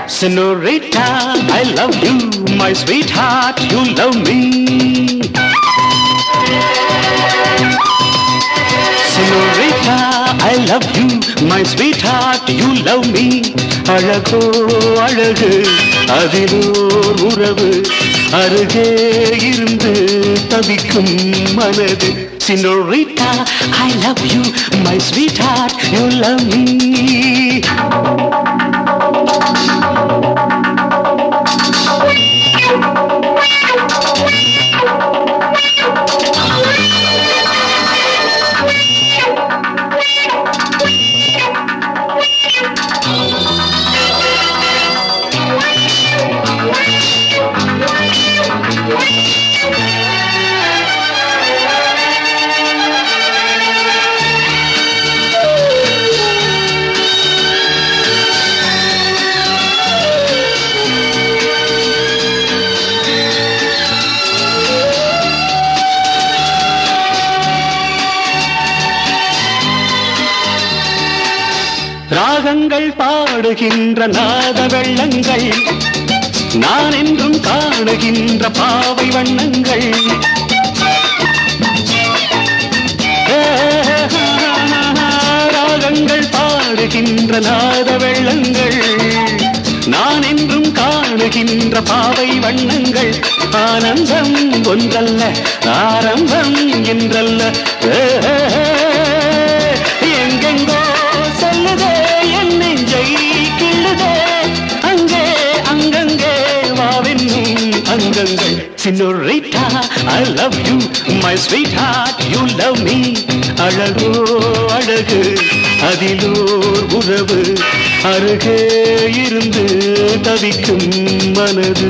Senorita, I love you, my sweetheart, you love me. Senorita, I love you, my sweetheart, you love me. அழகோ அழகு அதிலோர் உறவு அருகே இருந்து தவிக்கும் மனது Senorita, I love you, my sweetheart, you love me. ராகங்கள் பாடுகின்ற நாத வெள்ளங்கள் நான் என்றும் காணுகின்ற பாவை வண்ணங்கள் ராகங்கள் பாடுகின்ற நாத வெள்ளங்கள் நான் என்றும் காணுகின்ற பாவை வண்ணங்கள் ஆனந்தம் ஒன்றல்ல ஆரம்பம் என்றல்ல எங்கெங்கோ செல்லுதே என் நெஞ்சை கிள்ளுதே அங்கே அங்கங்கே வாவென்னும் அங்கங்கள் senorita I love you my sweetheart you love me அழகோ அழகு அதிலோர் உறவு அருகே இருந்து தவிக்கும் மனது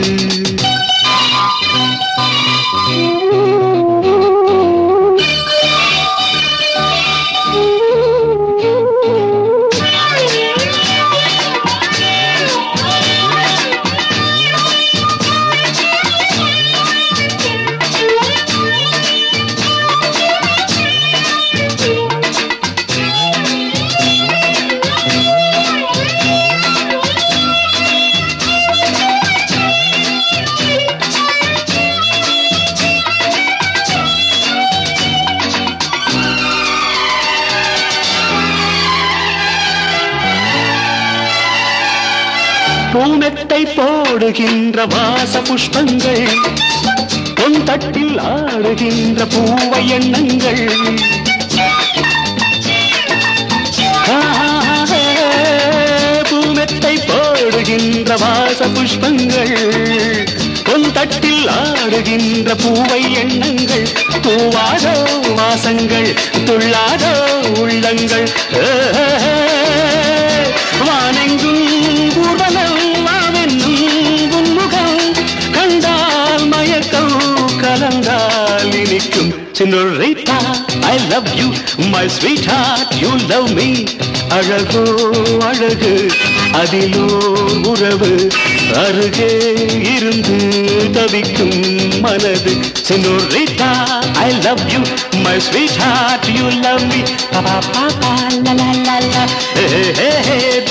பூமெத்தை போடுகின்ற வாச புஷ்பங்கள் பொன் தட்டில் ஆடுகின்ற பூவை எண்ணங்கள் பூமெத்தை போடுகின்ற வாச புஷ்பங்கள் பொன் தட்டில் ஆடுகின்ற பூவை எண்ணங்கள் தூவாதோ வாசங்கள் துள்ளாதோ உள்ளங்கள் வானெங்கும் ஊர்வலம் வாவென்னும் உன்முகம் கண்டால் மயக்கம் கலந்தால் இனிக்கும் senorita I love you my sweetheart you love me அழகோ அழகு அதிலோ உறவு அருகே இருந்து தவிக்கும் மனது senorita I love you my sweetheart you love me பாப்பா பாப்பா லா லா லா லா ஹே ஹே ஹே